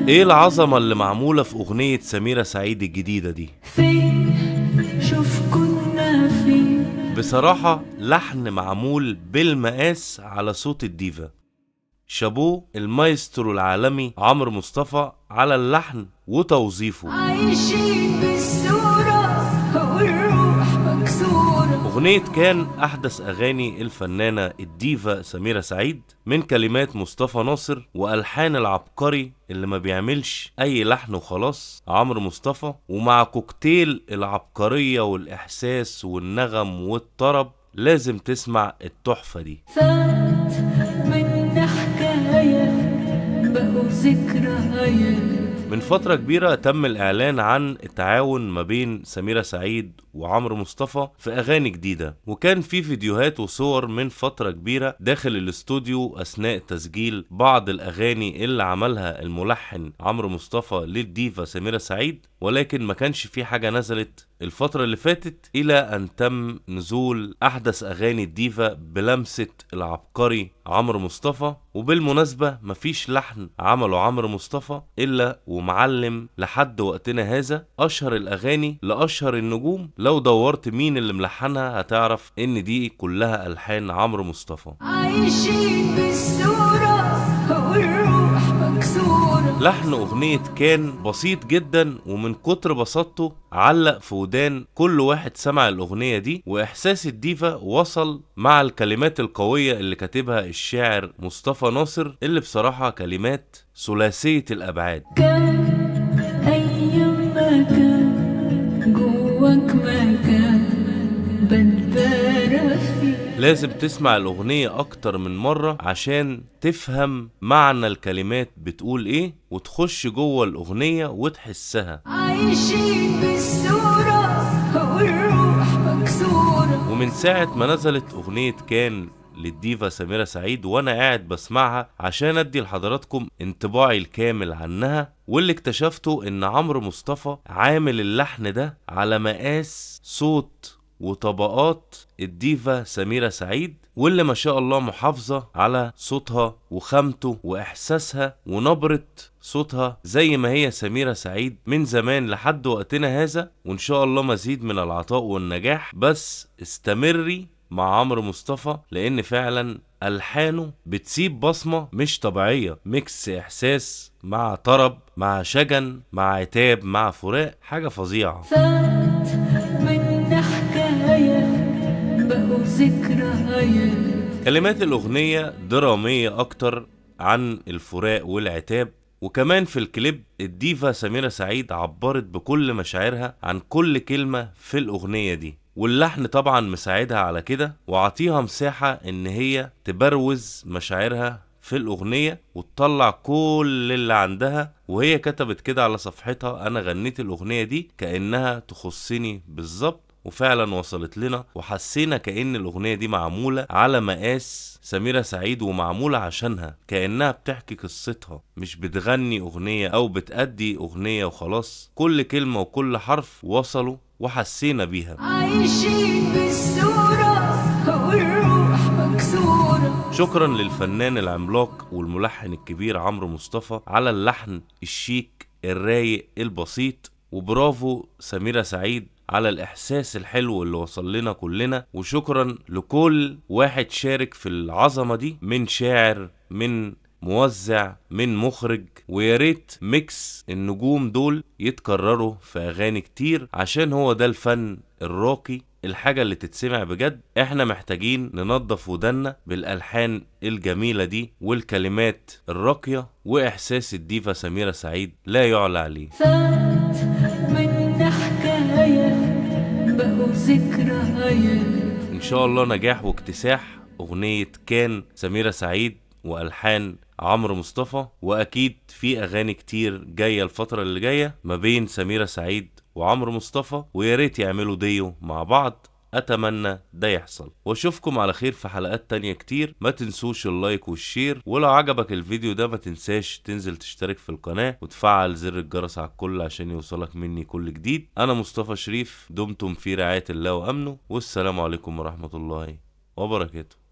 ايه العظمة اللي معمولة في اغنية سميرة سعيد الجديدة دي فين شوف كنا فين بصراحة لحن معمول بالمقاس على صوت الديفا شابوه المايسترو العالمي عمرو مصطفى على اللحن وتوظيفه عايشين بالصورة والروح مكسورة أغنية كان أحدث أغاني الفنانة الديفا سميرة سعيد من كلمات مصطفى ناصر وألحان العبقري اللي ما بيعملش أي لحن وخلاص عمرو مصطفى ومع كوكتيل العبقرية والإحساس والنغم والطرب لازم تسمع التحفة دي فات منا حكاية بقوا ذكريات من فترة كبيرة تم الإعلان عن التعاون ما بين سميرة سعيد وعمرو مصطفى في أغاني جديدة وكان في فيديوهات وصور من فترة كبيرة داخل الاستوديو أثناء تسجيل بعض الأغاني اللي عملها الملحن عمرو مصطفى للديفا سميرة سعيد ولكن ما كانش في حاجة نزلت الفترة اللي فاتت إلى أن تم نزول أحدث أغاني الديفا بلمسة العبقري عمرو مصطفى وبالمناسبة مفيش لحن عمله عمرو مصطفى إلا ومعلم لحد وقتنا هذا أشهر الأغاني لأشهر النجوم لو دورت مين اللي ملحنها هتعرف إن دي كلها ألحان عمرو مصطفى عايشين بالصورة والروح مكسورة لحن أغنية كان بسيط جدا ومن كتر بساطته علق في ودان كل واحد سمع الأغنية دي وإحساس الديفا وصل مع الكلمات القوية اللي كاتبها الشاعر مصطفى ناصر اللي بصراحة كلمات ثلاثية الأبعاد كان أيام ما كان جواك مكان بتبارى فيه لازم تسمع الأغنية أكتر من مرة عشان تفهم معنى الكلمات بتقول إيه وتخش جوه الأغنية وتحسها عايشين بالصورة والروح مكسورة ومن ساعة ما نزلت أغنية كان للديفا سميرة سعيد وأنا قاعد بسمعها عشان أدي لحضراتكم انطباعي الكامل عنها واللي اكتشفته إن عمرو مصطفى عامل اللحن ده على مقاس صوت وطبقات الديفا سميرة سعيد واللي ما شاء الله محافظة على صوتها وخامته وإحساسها ونبرة صوتها زي ما هي سميرة سعيد من زمان لحد وقتنا هذا وإن شاء الله مزيد من العطاء والنجاح بس استمري مع عمرو مصطفى لأن فعلا ألحانه بتسيب بصمة مش طبيعية ميكس إحساس مع طرب مع شجن مع عتاب مع فراق حاجة فظيعة فات منا حكاية بقوا ذكريات كلمات الأغنية درامية أكتر عن الفراق والعتاب وكمان في الكليب الديفا سميرة سعيد عبرت بكل مشاعرها عن كل كلمة في الأغنية دي واللحن طبعا مساعدها على كده وعطيها مساحة إن هي تبروز مشاعرها في الأغنية وتطلع كل اللي عندها وهي كتبت كده على صفحتها أنا غنيت الأغنية دي كأنها تخصني بالظبط وفعلا وصلت لنا وحسينا كأن الأغنية دي معمولة على مقاس سميرة سعيد ومعمولة عشانها كأنها بتحكي قصتها مش بتغني أغنية أو بتأدي أغنية وخلاص كل كلمة وكل حرف وصلوا وحسينا بيها عايشين بالصورة والروح مكسورة شكرا للفنان العملاق والملحن الكبير عمرو مصطفى على اللحن الشيك الرايق البسيط وبرافو سميرة سعيد على الإحساس الحلو اللي وصل لنا كلنا وشكرا لكل واحد شارك في العظمة دي من شاعر من موزع من مخرج ويا ريت ميكس النجوم دول يتكرروا في أغاني كتير عشان هو ده الفن الراقي الحاجة اللي تتسمع بجد احنا محتاجين ننظف ودنا بالألحان الجميلة دي والكلمات الراقية وإحساس الديفا سميرة سعيد لا يعلى عليه فات منا حكاية بقوا ذكريات إن شاء الله نجاح واكتساح أغنية كان سميرة سعيد وألحان عمرو مصطفى وأكيد في أغاني كتير جاية الفترة اللي جاية ما بين سميرة سعيد وعمرو مصطفى ويا ريت يعملوا ديو مع بعض اتمنى ده يحصل واشوفكم على خير في حلقات تانية كتير ما تنسوش اللايك والشير ولو عجبك الفيديو ده ما تنساش تنزل تشترك في القناة وتفعل زر الجرس على الكل عشان يوصلك مني كل جديد انا مصطفى شريف دمتم في رعاية الله وامنه والسلام عليكم ورحمة الله وبركاته